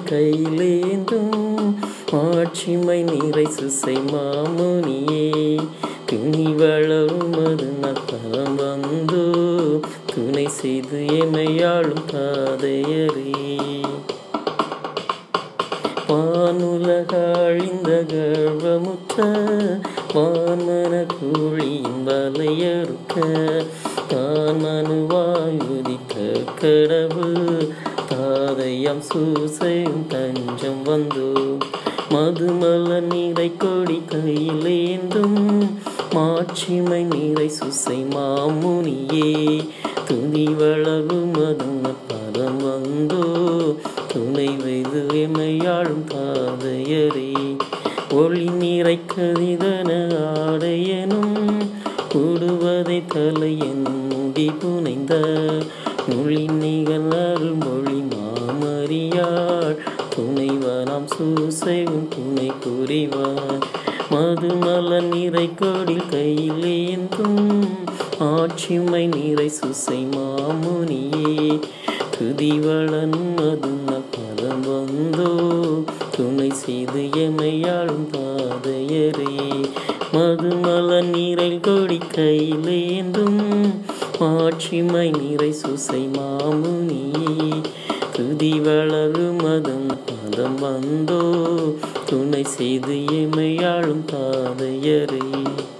கையிலேந்தும் மாட்சிமை நிறை சுசை மாமுனியே துணி வளரும் அது நத்தம் வந்தோ துணை செய்து எமையாளும் தாதையரே வானுலகாழிந்த கர்வமுற்ற வான்மன கூழியின் வலையறுக்க தான் மனுவாய் உதித்த கடவுள் தாதையாம் சூசையும் தஞ்சம் வந்தோ மதுமல நீரை கொடி கையிலேந்தும் மாட்சிமை நீரை சுசை மாமுனியே துணி வளரும் மதும பதம் வந்தோ துணை வைது எமையாளும் பாதையரே ஒளி நீரை கதிதன ஆடையனும் கூடுவதை தலையன் முடி புனைந்த மொழி நிகழல் மொழி மாமறியாள் துணைவனாம் சூசைவும் துணை புரிவார் மதுமல நிறை கொடில் கையிலேந்தும் ஆட்சிமை நிறை சுசை மாமுனியே துதிவளன் மதுன பதம் வந்தோ துணை செய்து எமையாளும் பாதையரே மதுமல நீரை கொடி கையிலேந்தும் ஆட்சிமை நிறை சுசை மாமுனியே துதி வளரும் மதம் பதம் வந்தோ துணை செய்து எமையாளும் பாதையரே